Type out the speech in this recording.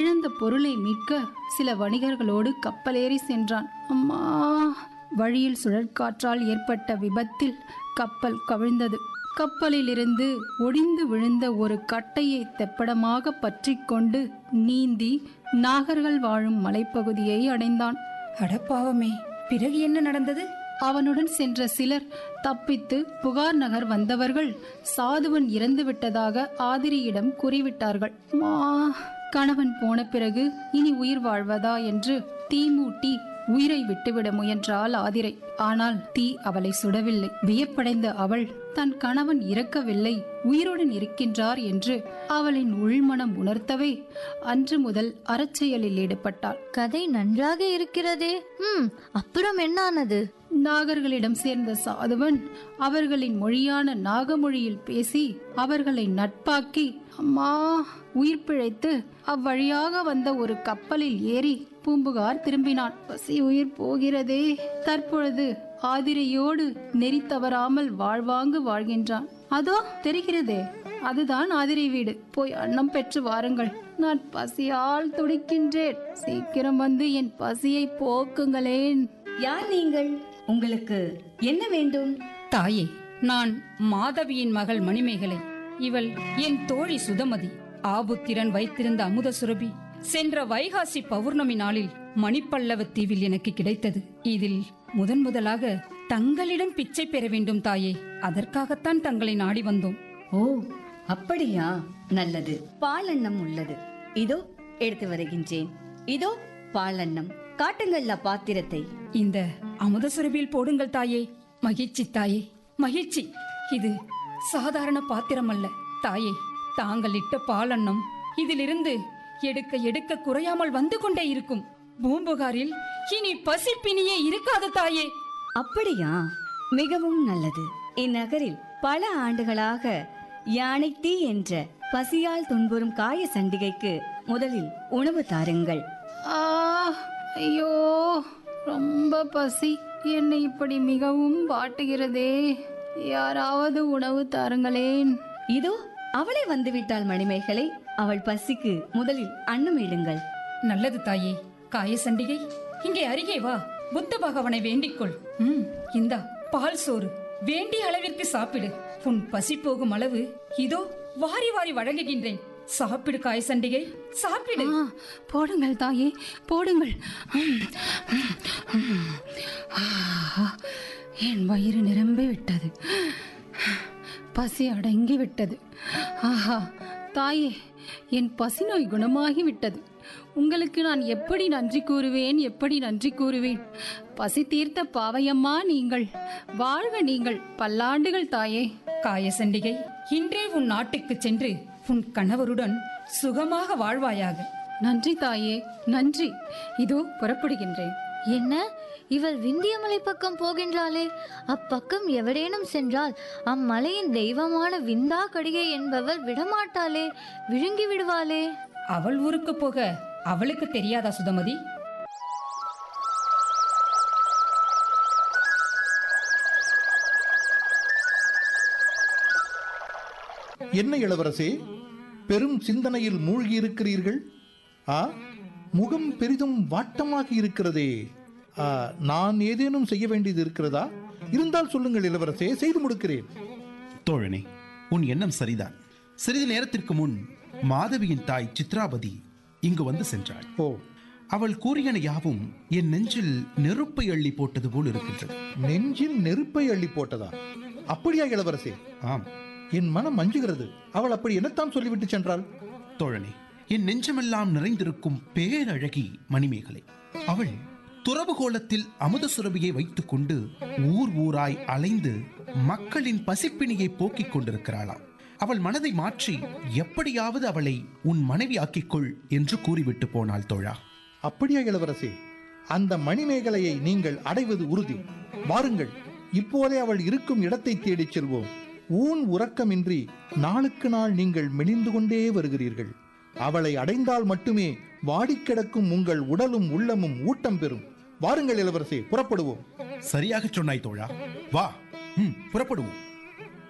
இழந்த பொருளை மீட்க சில வணிகர்களோடு கப்பலேறி சென்றான் அம்மா வழியில் சுழற்காற்றால் ஏற்பட்ட விபத்தில் கப்பல் கவிழ்ந்தது கப்பலிலிருந்து ஒடிந்து விழுந்த ஒரு கட்டையை தெப்படமாக பற்றிக் கொண்டு நீந்தி நாகர்கள் வாழும் மலைப்பகுதியை அடைந்தான் அடப்பாவமே பிறகு என்ன நடந்தது அவனுடன் சென்ற சிலர் தப்பித்து புகார் நகர் வந்தவர்கள் சாதுவன் இறந்து விட்டதாக ஆதிரியிடம் கூறிவிட்டார்கள் மா கணவன் போன பிறகு இனி உயிர் வாழ்வதா என்று தீ மூட்டி உயிரை விட்டுவிட முயன்றாள் ஆதிரை ஆனால் தீ அவளை சுடவில்லை வியப்படைந்த அவள் தன் கணவன் இறக்கவில்லை உயிருடன் இருக்கின்றார் என்று அவளின் உள்மனம் உணர்த்தவே அன்று முதல் அறச்செயலில் ஈடுபட்டாள் கதை நன்றாக இருக்கிறதே ம் அப்புறம் என்னானது நாகர்களிடம் சேர்ந்த சாதுவன் அவர்களின் மொழியான நாகமொழியில் பேசி அவர்களை நட்பாக்கி அம்மா உயிர் பிழைத்து அவ்வழியாக வந்த ஒரு கப்பலில் ஏறி பூம்புகார் திரும்பினான் பசி உயிர் போகிறதே தற்பொழுது ஆதிரையோடு நெறி தவறாமல் வாழ்வாங்கு வாழ்கின்றான் அதோ தெரிகிறதே அதுதான் ஆதிரை வீடு போய் அன்னம் பெற்று வாருங்கள் நான் பசியால் துடிக்கின்றேன் சீக்கிரம் வந்து என் பசியை போக்குங்களேன் யார் நீங்கள் உங்களுக்கு என்ன வேண்டும் தாயே நான் மாதவியின் மகள் மணிமேகலை இவள் என் தோழி சுதமதி ஆபுத்திரன் வைத்திருந்த அமுத சுரபி சென்ற வைகாசி பௌர்ணமி நாளில் மணிப்பல்லவ தீவில் எனக்கு கிடைத்தது இதில் முதன் முதலாக தங்களிடம் பிச்சை பெற வேண்டும் தாயே அதற்காகத்தான் தங்களை நாடி வந்தோம் ஓ அப்படியா நல்லது பாலண்ணம் உள்ளது இதோ எடுத்து வருகின்றேன் இதோ பாலண்ணம் காட்டுங்கள்ல பாத்திரத்தை இந்த அமுத சுரபியில் போடுங்கள் தாயே மகிழ்ச்சி தாயே மகிழ்ச்சி இது சாதாரண பாத்திரம் அல்ல தாயே தாங்கள் இட்ட பாலன்னம் இதிலிருந்து எடுக்க எடுக்க குறையாமல் வந்து கொண்டே இருக்கும் பூம்புகாரில் இனி பசி பிணியே இருக்காது தாயே அப்படியா மிகவும் நல்லது இந்நகரில் பல ஆண்டுகளாக யானை தீ என்ற பசியால் துன்புறும் காய சண்டிகைக்கு முதலில் உணவு தாருங்கள் ஆ ஐயோ ரொம்ப பசி என்னை இப்படி மிகவும் வாட்டுகிறதே யாராவது உணவு தாருங்களேன் இதோ அவளை வந்துவிட்டாள் மணிமேகலை அவள் பசிக்கு முதலில் அன்னம் இடுங்கள் நல்லது தாயே காய சண்டிகை இங்கே அருகே வா புத்த பகவனை வேண்டிக்கொள் ம் இந்தா பால் சோறு வேண்டிய அளவிற்கு சாப்பிடு உன் பசி போகும் அளவு இதோ வாரி வாரி வழங்குகின்றேன் சாப்பிடு காய சண்டிகை சாப்பிடு ஆ போடுங்கள் தாயே போடுங்கள் ம், ம், ம். ஆ, என் வயிறு நிரம்பி விட்டது பசி அடங்கி விட்டது ஆஹா தாயே என் பசி நோய் குணமாகி விட்டது உங்களுக்கு நான் எப்படி நன்றி கூறுவேன் எப்படி நன்றி கூறுவேன் பசி தீர்த்த பாவையம்மா நீங்கள் வாழ்க நீங்கள் பல்லாண்டுகள் தாயே காய சண்டிகை இன்றே உன் நாட்டுக்கு சென்று உன் கணவருடன் சுகமாக வாழ்வாயாக நன்றி தாயே நன்றி இதோ புறப்படுகின்றேன் என்ன இவள் விந்தியமலை பக்கம் போகின்றாளே அப்பக்கம் எவரேனும் சென்றால் அம்மலையின் தெய்வமான விந்தா கடிகை என்பவள் விடமாட்டாளே விழுங்கி விடுவாளே அவள் ஊருக்கு போக அவளுக்கு தெரியாதா சுதமதி என்ன இளவரசே பெரும் சிந்தனையில் மூழ்கி இருக்கிறீர்கள் ஆ முகம் பெரிதும் வாட்டமாக இருக்கிறதே ஆ, நான் ஏதேனும் செய்ய வேண்டியது இருக்கிறதா இருந்தால் சொல்லுங்கள் இளவரசே செய்து முடிக்கிறேன் தோழனே உன் எண்ணம் சரிதான் சிறிது நேரத்திற்கு முன் மாதவியின் தாய் சித்ராபதி இங்கு வந்து சென்றாள் ஓ அவள் கூறியன யாவும் என் நெஞ்சில் நெருப்பை அள்ளி போட்டது போல் இருக்கின்றது நெஞ்சில் நெருப்பை அள்ளி போட்டதா அப்படியா இளவரசே ஆம் என் மனம் அஞ்சுகிறது அவள் அப்படி என்னத்தான் சொல்லிவிட்டு சென்றாள் தோழனே என் நெஞ்சமெல்லாம் நிறைந்திருக்கும் பேரழகி மணிமேகலை அவள் துறவு கோலத்தில் அமுத சுரபியை வைத்துக் கொண்டு ஊர் ஊராய் அலைந்து மக்களின் பசிப்பிணியை போக்கிக் கொண்டிருக்கிறாளாம் அவள் மனதை மாற்றி எப்படியாவது அவளை உன் மனைவி ஆக்கிக்கொள் என்று கூறிவிட்டு போனாள் தோழா அப்படியா இளவரசே அந்த மணிமேகலையை நீங்கள் அடைவது உறுதி வாருங்கள் இப்போதே அவள் இருக்கும் இடத்தை தேடிச் செல்வோம் ஊன் உறக்கமின்றி நாளுக்கு நாள் நீங்கள் மெலிந்து கொண்டே வருகிறீர்கள் அவளை அடைந்தால் மட்டுமே வாடிக் கிடக்கும் உங்கள் உடலும் உள்ளமும் ஊட்டம் பெறும் வாருங்கள் இளவரசே புறப்படுவோம் சரியாக சொன்னாய் தோழா வா ம் புறப்படுவோம்